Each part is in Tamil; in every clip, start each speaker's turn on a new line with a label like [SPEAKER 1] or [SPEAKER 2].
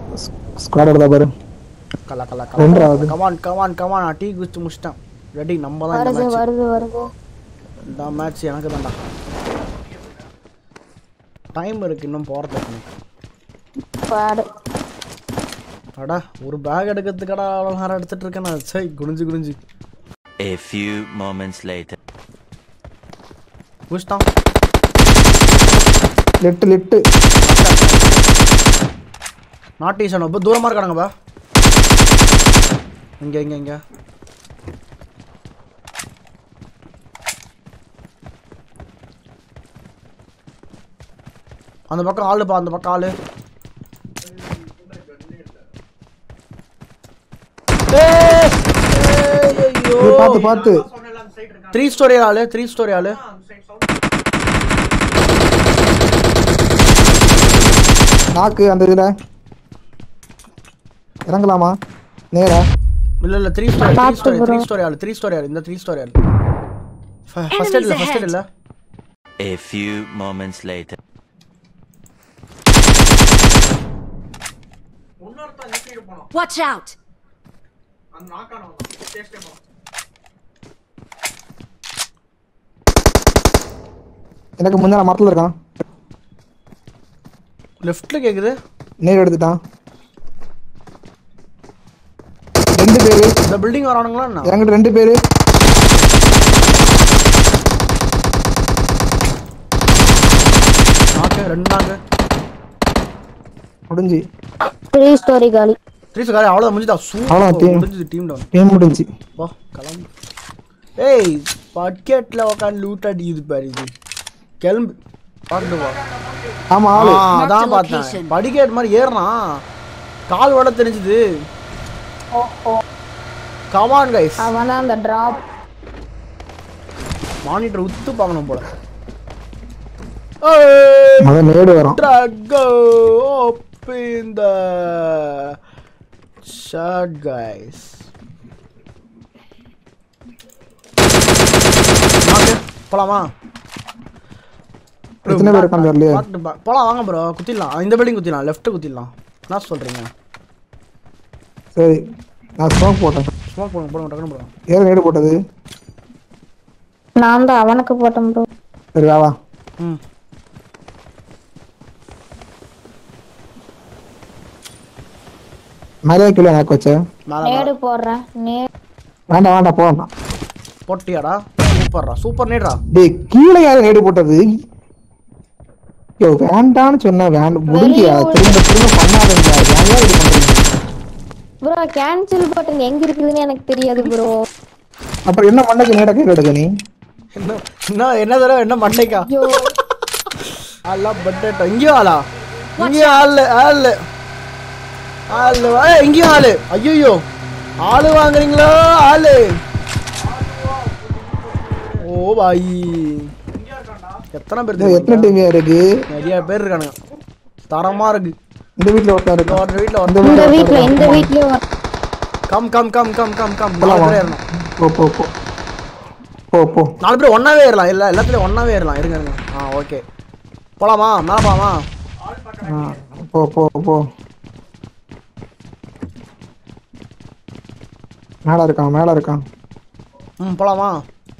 [SPEAKER 1] ஸ்குவாட் எடுத்தா பாரு
[SPEAKER 2] கலா கலா
[SPEAKER 1] ரெண்டு
[SPEAKER 2] கலா
[SPEAKER 1] ஆகுது.
[SPEAKER 2] கமான் கமான் கமான் நான் டீ குடிச்சு முடிச்சிட்டேன் ரெடி நம்ம தான் இந்த
[SPEAKER 3] வருது
[SPEAKER 2] மேட்ச்
[SPEAKER 3] வருது வருது
[SPEAKER 2] இந்த மேட்ச் எனக்கு தான்டா டைம் இருக்கு இன்னும் போகிறதுக்கு எனக்கு
[SPEAKER 3] பாடு
[SPEAKER 2] அடா ஒரு பேக் எடுக்கிறதுக்கடா அவ்வளோ நேரம் எடுத்துட்டு இருக்கேன் நான் சை குனிஞ்சு குனிஞ்சு
[SPEAKER 4] A few moments later.
[SPEAKER 2] குடிச்சிட்டான்
[SPEAKER 1] லெட்டு லெட்டு
[SPEAKER 2] நாட் ஈசன் இப்போ தூரமாக இருக்கானுங்கப்பா இங்கே இங்கே இங்கே அந்த பக்கம் ஆளுப்பா அந்த பக்கம் ஆளு
[SPEAKER 1] ஏய், பார்த்து பார்த்து
[SPEAKER 2] த்ரீ ஸ்டோரி ஆளு த்ரீ ஸ்டோரி ஆளு
[SPEAKER 1] நாக்கு அந்த இதுல இறங்கலாமா நேரா
[SPEAKER 2] இல்ல இல்ல த்ரீ ஸ்டோரி த்ரீ
[SPEAKER 3] பார்த்து
[SPEAKER 2] ஸ்டோரி த்ரீ
[SPEAKER 3] bro.
[SPEAKER 2] ஸ்டோரி ஆளு த்ரீ ஸ்டோரி ஆளு இந்த த்ரீ ஸ்டோரி ஆளு ஃபர்ஸ்ட் இல்ல ஃபர்ஸ்ட் இல்ல
[SPEAKER 4] A few moments later.
[SPEAKER 5] Watch out!
[SPEAKER 1] எனக்கு முன்னால மரத்துல இருக்கான்
[SPEAKER 2] லெஃப்ட்ல கேக்குது
[SPEAKER 1] நேர் எடுத்துட்டான் ரெண்டு பேரு
[SPEAKER 2] இந்த பில்டிங் வரானுங்களா என்ன
[SPEAKER 1] என்கிட்ட ரெண்டு பேரு
[SPEAKER 2] நாக்கு ரெண்டு நாக்கு
[SPEAKER 1] முடிஞ்சு
[SPEAKER 3] த்ரீ ஸ்டோரி காலி
[SPEAKER 2] த்ரீ ஸ்டோரி அவ்வளவு முடிஞ்சுதா
[SPEAKER 1] அவ்வளவுதான்,
[SPEAKER 2] சூப்பர்
[SPEAKER 1] team.
[SPEAKER 2] முடிஞ்சது டீம் டவுன்
[SPEAKER 1] டீம் முடிஞ்சு
[SPEAKER 2] போ கிளம்பு ஏய் பக்கெட்ல உட்காந்து லூட் அடிக்குது பாரு இது கிளம்பு பார்த்து வா
[SPEAKER 1] ஆமா
[SPEAKER 2] ஆ,
[SPEAKER 1] ஆளு
[SPEAKER 2] அதான்
[SPEAKER 5] Marked
[SPEAKER 2] பார்த்தேன்
[SPEAKER 5] location.
[SPEAKER 2] படிக்கேட் மாதிரி ஏறினான் கால் வட தெரிஞ்சுது கமான் கைஸ்
[SPEAKER 3] அவன் தான் அந்த டிராப்
[SPEAKER 2] மானிட்டர் உத்து பார்க்கணும் போல
[SPEAKER 1] மொதல் நேடு வரும்
[SPEAKER 2] Drago open the shot guys நாக்கு, போலாமா
[SPEAKER 1] எத்தனை பேர் இருக்கான்னு தெரியலையே
[SPEAKER 2] Back to back. போலாம் வாங்க ப்ரோ குத்திடலாம் இந்த பில்டிங் குத்திடலாம் லெஃப்ட் குத்திடலாம் என்ன சொல்றீங்க
[SPEAKER 1] சரி நான் ஸ்மோக் போட்டேன்
[SPEAKER 2] ஸ்மோக் போடுங்க போடுங்க டக்குனு போடுங்க
[SPEAKER 1] ஏன் நேடு போட்டது
[SPEAKER 3] நான் தான் அவனுக்கு போட்டேன் ப்ரோ
[SPEAKER 1] சரி வா வா
[SPEAKER 2] ம்
[SPEAKER 1] மேலே கீழே எனக்கு வச்ச
[SPEAKER 2] மேல
[SPEAKER 3] நேடு போடுறேன் நே
[SPEAKER 1] வேண்டாம் வேண்டாம் போ வேண்டாம்
[SPEAKER 2] போட்டியாடா சூப்பர்ரா சூப்பர் நேட்ரா
[SPEAKER 1] டேய் கீழே யாரும் நேடு போட்டது யோ வேண்டான்னு சொன்னா வேண்டாம் முடிஞ்சியா திரும்ப திரும்ப பண்ணாதீங்க ஏன் இது பண்றீங்க
[SPEAKER 3] ப்ரோ கேன்சல் பட்டன் எங்க இருக்குதுன்னு எனக்கு தெரியாது ப்ரோ
[SPEAKER 1] அப்புறம் என்ன மண்டைக்கு நேட கீழே எடுக்க நீ
[SPEAKER 2] என்ன என்ன என்ன தடவை என்ன மண்டைக்கா
[SPEAKER 3] ஐயோ
[SPEAKER 2] எல்லாம் பட்டேட்டா இங்கேயும் ஆளா இங்கேயும் ஆளு ஆளு ஆளு ஏய், இங்கேயும் ஆளு ஐயோ ஆளு வாங்குறீங்களா ஆளு ஓ பாய் எத்தனை பேர்
[SPEAKER 1] டேய், எத்தனை
[SPEAKER 2] தெரியுமா?
[SPEAKER 1] டீம் இருக்கு
[SPEAKER 2] நிறைய பேர் இருக்கானுங்க தரமா இருக்கு
[SPEAKER 1] இந்த வீட்ல ஒருத்தன்
[SPEAKER 2] இந்த
[SPEAKER 1] இருக்கான்
[SPEAKER 2] ஒரு வீட்ல
[SPEAKER 1] இந்த
[SPEAKER 2] ஒருத்தன்
[SPEAKER 3] இந்த
[SPEAKER 1] வீட்ல
[SPEAKER 3] வீட்ல
[SPEAKER 1] ஒருத்தன்
[SPEAKER 3] இந்த
[SPEAKER 1] இருக்கான்.
[SPEAKER 3] வீட்லயும்
[SPEAKER 2] come come come come come come நாலு
[SPEAKER 1] போலாமா?
[SPEAKER 2] பேர் ஏறணும்
[SPEAKER 1] போ போ போ போ போ
[SPEAKER 2] நாலு பேர் ஒன்னாவே ஏறலாம் இல்ல எல்லாத்துலயும் ஒன்னாவே ஏறலாம் இருங்க இருங்க ஆ ஓகே போலாமா மேல போலாமா
[SPEAKER 1] ஆ, போ போ போ மேல இருக்கான் மேல இருக்கான்
[SPEAKER 2] ம் போலாமா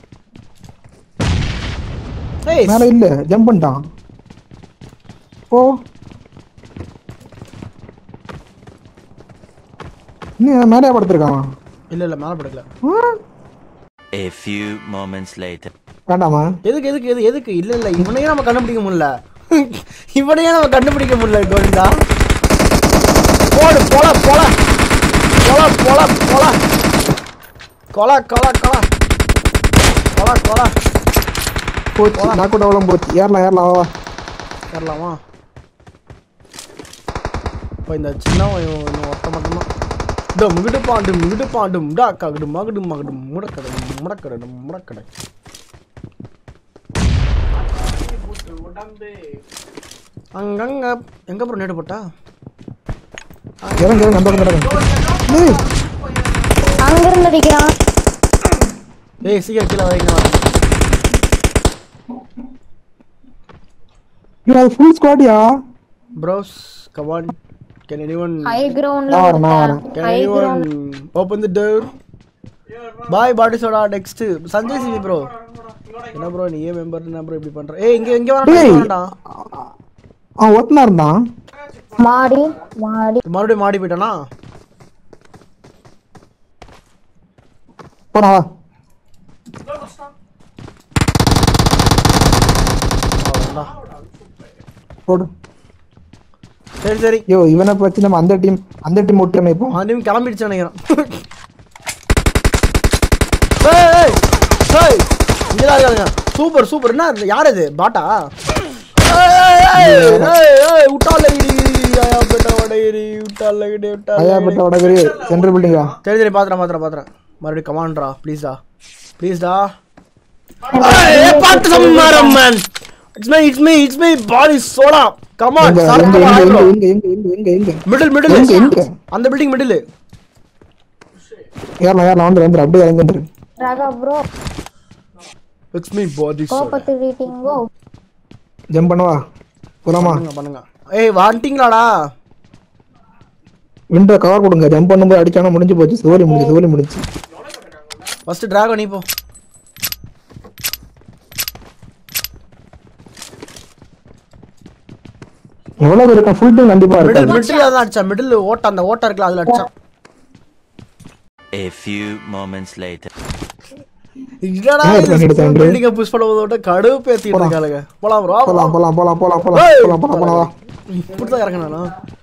[SPEAKER 2] ஏய்
[SPEAKER 1] மேல இல்ல ஜம்ப் பண்ணிட்டான் போ இன்னும் மேலே படுத்திருக்கான்
[SPEAKER 2] இல்ல இல்ல மேல படுக்கல
[SPEAKER 1] ஆ,
[SPEAKER 4] A few moments later.
[SPEAKER 1] வேண்டாமா
[SPEAKER 2] எதுக்கு எதுக்கு எது எதுக்கு இல்ல இல்ல இவனையே நம்ம கண்டுபிடிக்க முடியல இவனையே நம்ம கண்டுபிடிக்க முடியல கோவிந்தா போடு போல போல போல போல போல கொல கொல கொல கொல கொல
[SPEAKER 1] போச்சு நான் கூட அவ்வளோ போச்சு ஏறலாம் ஏறலாம் வா, வா
[SPEAKER 2] வரலாமா இப்போ இந்த சின்ன ஒருத்த மட்டும்தான் டும் முகிடு பாண்டு முகிடு பாண்டும் டாக்காகடு மகடு மகடு முடக்கடை முடக்கடை முடக்கடை அங்கங்க எங்க அப்புறம் நேடு போட்டா
[SPEAKER 1] இறங்க இறங்க அந்த பக்கம் இறங்க ஏய்,
[SPEAKER 3] அங்க இருந்து அடிக்கிறான்
[SPEAKER 2] ஏய் சீக்கிரம் கீழே வைங்க
[SPEAKER 1] இவன் அது ஃபுல் ஸ்குவாடியா
[SPEAKER 2] ப்ரோஸ் கவான் கேன் எனிவன்
[SPEAKER 3] ஹை கிரவுண்ட்ல
[SPEAKER 1] நான் வரேன், நான் வரேன்.
[SPEAKER 2] Can
[SPEAKER 3] high
[SPEAKER 2] anyone
[SPEAKER 3] ground
[SPEAKER 2] open the door பாய் பாடி சோடா நெக்ஸ்ட் சஞ்சய் சிவி ப்ரோ என்ன ப்ரோ நீ ஏன் மெம்பர் என்ன ப்ரோ இப்படி பண்ற ஏய் இங்க இங்க
[SPEAKER 1] டேய்.
[SPEAKER 2] வரடா
[SPEAKER 1] அவன் ஒருத்தனா இருந்தான்
[SPEAKER 3] மாடி மாடி
[SPEAKER 2] மறுபடியும் மாடி போயிட்டானா
[SPEAKER 1] போனா வா
[SPEAKER 2] அவ்வளவுதான்டா.
[SPEAKER 1] போடு
[SPEAKER 2] சரி சரி
[SPEAKER 1] யோ இவனை பத்தி நம்ம அந்த டீம் அந்த டீம் விட்டுறமே இப்போ
[SPEAKER 2] அவன் கிளம்பிடுச்சு நினைக்கிறேன் ஏய், ஏய், ஏய், இங்கதான் இருக்காங்க சூப்பர் சூப்பர் என்ன இது? யார் இது பாட்டா ஏய், ஏய், ஏய், ஏய், ஏய், விட்டாலகிடி, ஐயா பெட்ட வடகிரி, விட்டாலகிடி,
[SPEAKER 1] ஐயா
[SPEAKER 2] விட்டாலகிடி.
[SPEAKER 1] பெட்ட வடகரி சென்ட்ரல் பில்டிங்கா
[SPEAKER 2] சரி சரி பாத்துறேன் பாத்துறேன் பாத்துறேன் மறுபடியும் கமாண்ட்ரா ப்ளீஸ்டா ப்ளீஸ்டா பாத்து சம்மாரம் man it's me it's me it's me பாடி சோடா கமான்
[SPEAKER 1] எங்க எங்க
[SPEAKER 2] சாப்பிட்டு
[SPEAKER 1] எங்க
[SPEAKER 2] ப்ரோ
[SPEAKER 1] எங்க எங்க எங்க எங்க எங்க
[SPEAKER 2] மிடில் மிடில்
[SPEAKER 1] எங்க, எங்க?
[SPEAKER 2] அந்த பில்டிங் மிடில்
[SPEAKER 1] ஏறலாம் ஏறலாம் வந்து வந்து அப்படியே இறங்கி வந்துரு
[SPEAKER 3] ராகா ப்ரோ
[SPEAKER 2] இட்ஸ் மீ பாடி
[SPEAKER 3] கோபத்து ரீட்டிங்கோ
[SPEAKER 1] ஜம்ப் பண்ணவா போலாமா
[SPEAKER 2] பண்ணுங்க பண்ணுங்க ஏய் வந்துட்டீங்களாடா
[SPEAKER 1] விண்டோ கவர் கொடுங்க ஜம்ப் பண்ணும்போது அடிச்சானா முடிஞ்சு போச்சு சோலி முடிஞ்சு சோலி முடிஞ்சு
[SPEAKER 2] ஃபர்ஸ்ட் டிராகன் நீ போ
[SPEAKER 1] எவ்வளவு பேர் இருக்கா ஃபுல் டீம் கண்டிப்பா
[SPEAKER 2] மிடில்
[SPEAKER 1] இருக்காது
[SPEAKER 2] மிடில் தான் அடிச்சான் மிடில் ஓட்ட அந்த ஓட்ட இருக்குல்ல அதுல அடிச்சான்
[SPEAKER 4] A few moments later.
[SPEAKER 2] என்னடா
[SPEAKER 1] என்ன எடுத்து எடுத்தேன் என்று?
[SPEAKER 2] பில்டிங்க புஷ் பண்ணுவதோட கடுப்பு ஏத்திட்டு இருக்காளுங்க போலாம் ப்ரோ
[SPEAKER 1] போலாம் போலாம் போலாம் போலாம் போலாம்
[SPEAKER 2] ஏய்.
[SPEAKER 1] போலாம் போலாம் போலாம் வா
[SPEAKER 2] இப்படிதான் இறங்கினா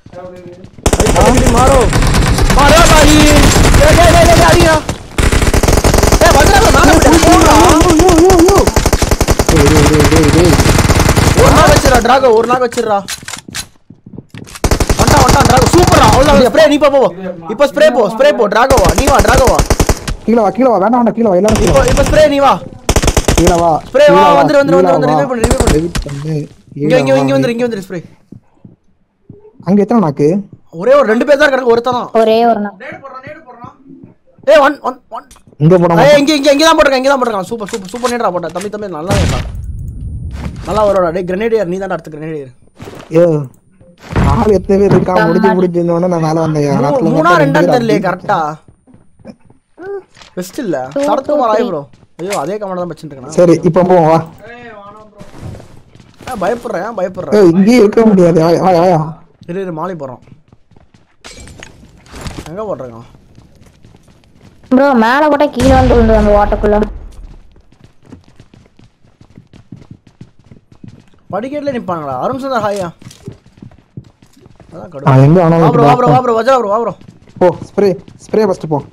[SPEAKER 2] மாறோ மாறோ பாடி டேய் டேய் டேய் டேய் அடியா டேய் வந்துடா மேல விட்டு போடா
[SPEAKER 1] யோ யோ யோ டேய் டேய் டேய் டேய்
[SPEAKER 2] ஒரு நாள் வச்சிரா டிராகோ ஒரு நாள் வச்சிரா வண்டா வண்டா டிராகோ சூப்பரா அவ்வளவு ஸ்ப்ரே நீ போ போ இப்போ ஸ்ப்ரே போ ஸ்ப்ரே போ டிராகோவா நீ வா டிராகோவா
[SPEAKER 1] கீழ வா கீழ வா வேண்டாம் வேண்டாம் கீழ வா எல்லாரும் கீழ
[SPEAKER 2] இப்போ
[SPEAKER 1] வா
[SPEAKER 2] இப்போ ஸ்ப்ரே நீ வா
[SPEAKER 1] கீழ வா
[SPEAKER 2] Spray வா,
[SPEAKER 1] கீழ
[SPEAKER 2] வந்துரு, வந்துரு,
[SPEAKER 1] கீழ
[SPEAKER 2] வந்துரு,
[SPEAKER 1] வா.
[SPEAKER 2] revive பண்ணு, revive பண்ணு.
[SPEAKER 1] Revive பண்ணு.
[SPEAKER 2] இங்க
[SPEAKER 1] கீழ
[SPEAKER 2] இங்க
[SPEAKER 1] வா.
[SPEAKER 2] இங்க வந்துரு இங்க வந்துரு ஸ்ப்ரே
[SPEAKER 1] அங்க எத்தனை நாக்கு
[SPEAKER 2] ஒரே ஒரு ரெண்டு பேர் தான் இருக்காங்க ஒருத்தன் தான்
[SPEAKER 3] ஒரே ஒரு நாள்
[SPEAKER 2] ஏய் ஒன் ஒன் ஒன்
[SPEAKER 1] இங்க போட
[SPEAKER 2] ஏய் இங்க இங்க இங்க தான் போட்டுருக்கான் இங்க தான் போட்டுருக்கான் சூப்பர் சூப்பர் சூப்பர் நேடா போட்ட தம்பி தம்பி நல்லா இருக்கா நல்லா வருவாடா டேய் கிரனேடியர் நீ தான் அடுத்த கிரனேடியர்
[SPEAKER 1] ஐயோ ஆள் எத்தனை பேர் இருக்கா முடிஞ்சு முடிஞ்சு இருந்தோடனே நான் மேல வந்தேன்
[SPEAKER 2] மூணா ரெண்டான்னு தெரியல கரெக்டா பெஸ்ட் இல்ல சரத்குமார் ஆய் ப்ரோ ஐயோ அதே கமெண்ட் தான் வச்சுட்டு இருக்கேன்
[SPEAKER 1] சரி இப்போ போவோம் வா
[SPEAKER 2] நான் பயப்படுறேன் ஏன் பயப்படுறேன்
[SPEAKER 1] ஏய் இங்கேயே இருக்க முடியாது வா வா வா
[SPEAKER 2] இரு இரு மாலி போறோம் எங்க போடுறேன்
[SPEAKER 3] ப்ரோ மேல போட்டா கீழே வந்து விழுந்து அந்த வாட்டக்குள்ள
[SPEAKER 2] படிக்கட்டுல நிப்பாங்களா அருண் சுந்தர் ஹாயா அதான்
[SPEAKER 1] ஆ,
[SPEAKER 2] கடும்
[SPEAKER 1] எங்க
[SPEAKER 2] வா ப்ரோ வா ப்ரோ
[SPEAKER 1] வேணாலும்
[SPEAKER 2] வா ப்ரோ வஜ்ரா ப்ரோ வா ப்ரோ
[SPEAKER 1] போ ஸ்ப்ரே ஸ்ப்ரே ஃபர்ஸ்ட் போ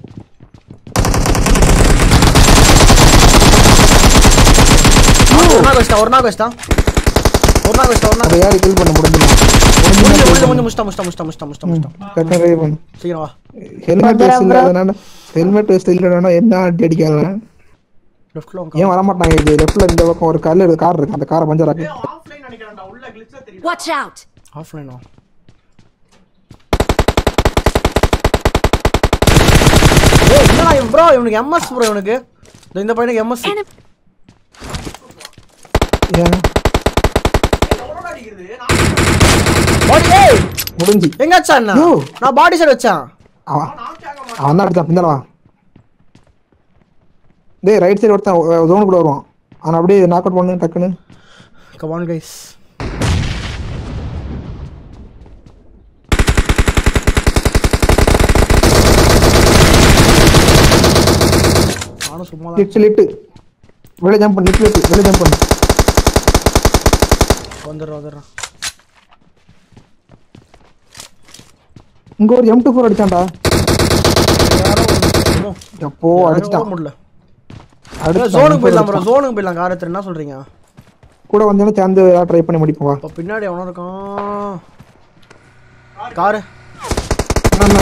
[SPEAKER 2] ஒரு நாள் வச்சிட்டா ஒரு நாள் வச்சிட்டா ஒரு நாள் வச்சிட்டா ஒரு நாள்
[SPEAKER 1] அதை யாரு கில் பண்ண முடிஞ்சுமா
[SPEAKER 2] முடிஞ்சு முடிஞ்சு முடிஞ்சு முஸ்டா முஸ்டா முஸ்டா முஸ்டா முஸ்டா முஸ்டா
[SPEAKER 1] கரெக்டாக ட்ரை பண்ணு
[SPEAKER 2] சீக்கிரம் வா
[SPEAKER 1] ஹெல்மெட் வேஸ்ட் இல்லாதனால ஹெல்மெட் வேஸ்ட் இல்லைனா என்ன அடி அடிக்காத
[SPEAKER 2] லெஃப்ட்ல
[SPEAKER 1] ஏன் வர மாட்டாங்க இது லெஃப்ட்ல இந்த பக்கம் ஒரு கல் இருக்கு கார் இருக்கு அந்த காரை பஞ்சர் ஆக்கு
[SPEAKER 5] Watch out!
[SPEAKER 2] ஆஃப்லைனா ஏய் என்னடா இவன் ப்ரோ இவனுக்கு எம்எஸ் ப்ரோ இவனுக்கு இந்த- இந்த பையனுக்கு எம்எஸ்
[SPEAKER 5] Enemy.
[SPEAKER 1] ஏன்
[SPEAKER 2] பாடி ஏய்
[SPEAKER 1] முடிஞ்சு
[SPEAKER 2] எங்க வச்சா என்ன
[SPEAKER 1] யோ.
[SPEAKER 2] நான் பாடி சைடு வச்சேன்
[SPEAKER 1] அவன் அவன் தான் அடிச்சான் பிந்தால வா டேய் ரைட் சைடு ஒருத்தன் ஜோனுக்குள்ள வருவான் அவன் அப்படியே நாக் அவுட் பண்ணு டக்குன்னு
[SPEAKER 2] கமான் கைஸ் நானும் சும்மா தான்
[SPEAKER 1] லிட்டு லிட்டு வெளியே ஜம்ப் பண்ணு லிட்டு லிட்டு வெளியே ஜம்ப் பண்ணு
[SPEAKER 2] வந்துடுறேன் வந்துடுறேன்
[SPEAKER 1] இங்க ஒரு எம் டூ ஃபோர் அடிச்சான்டா
[SPEAKER 2] யாரோ ஒரு- என்னமோ,
[SPEAKER 1] எப்போ
[SPEAKER 2] யாரோ
[SPEAKER 1] அடிச்சிட்டான்
[SPEAKER 2] ஓட முடியல
[SPEAKER 1] அடிச்சிட்டான்.
[SPEAKER 2] ஜோனுக்கு போயிடலாம் ப்ரோ ஜோனுக்கு போயிடலாம் கார் எடுத்து என்ன சொல்றீங்க
[SPEAKER 1] கூட வந்தோடனே சேர்ந்து ட்ரை பண்ணி முடிப்போம் வா
[SPEAKER 2] இப்போ பின்னாடி எவனோ இருக்கான் காரு
[SPEAKER 1] அண்ணா,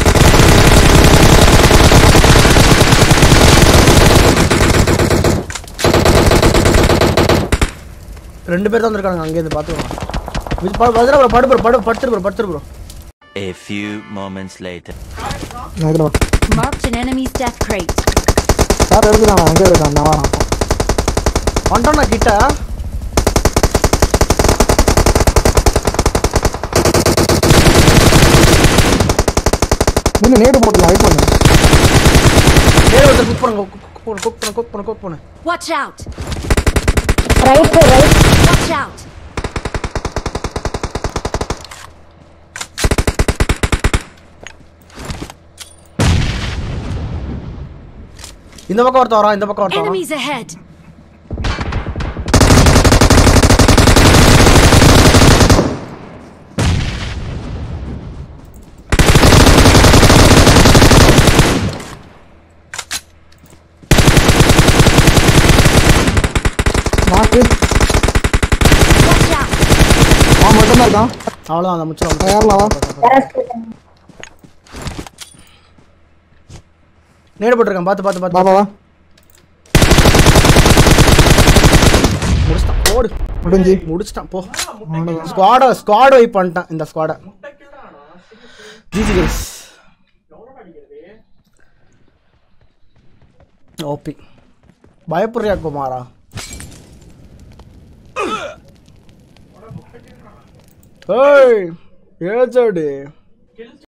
[SPEAKER 2] ரெண்டு பேர் தான் வந்திருக்காங்க அங்கேருந்து பார்த்துக்கலாம் பதில் ப்ரோ படு ப்ரோ படு படுத்துரு ப்ரோ படுத்துரு bro
[SPEAKER 4] A few moments later.
[SPEAKER 1] நான் இதுல வா.
[SPEAKER 5] Marked an enemy's death crate.
[SPEAKER 1] Car எடுத்துட்டான் அங்கே இருக்கான் நான் வரான்
[SPEAKER 2] வந்துட்டோம் நான் கிட்ட
[SPEAKER 1] நின்னு நேடு போட்டுலாம் வெயிட் பண்ணு
[SPEAKER 2] நேரே ஒருத்தர் குக் பண்ணுங்க குக் பண்ணு குக் பண்ணு குக் பண்ணு குக் பண்ணு
[SPEAKER 5] Watch out!
[SPEAKER 3] Right right
[SPEAKER 5] Watch out!
[SPEAKER 2] இந்த பக்கம் ஒருத்தன் வரான் இந்த பக்கம் ஒருத்தன் வரான்
[SPEAKER 5] Enemies ahead!
[SPEAKER 1] நாக்கு
[SPEAKER 5] Watch out!
[SPEAKER 1] அவன் மட்டும் தான் இருக்கான்
[SPEAKER 2] அவ்வளோதான் அந்த முச்சம்
[SPEAKER 1] யாரெல்லாம் வா
[SPEAKER 2] நேடு போட்டிருக்கேன் பார்த்து பார்த்து பார்த்து
[SPEAKER 1] வா வா வா
[SPEAKER 2] முடிச்சிட்டான் ஓடு
[SPEAKER 1] முடிஞ்சு
[SPEAKER 2] முடிச்சிட்டான் போ ஸ்குவாட ஸ்குவாட் வைப் பண்ணிட்டான் இந்த ஸ்குவாட ஜிஜி கைஸ் ஓபி பயப்படுறியா குமாரா ஏய் ஏஜடி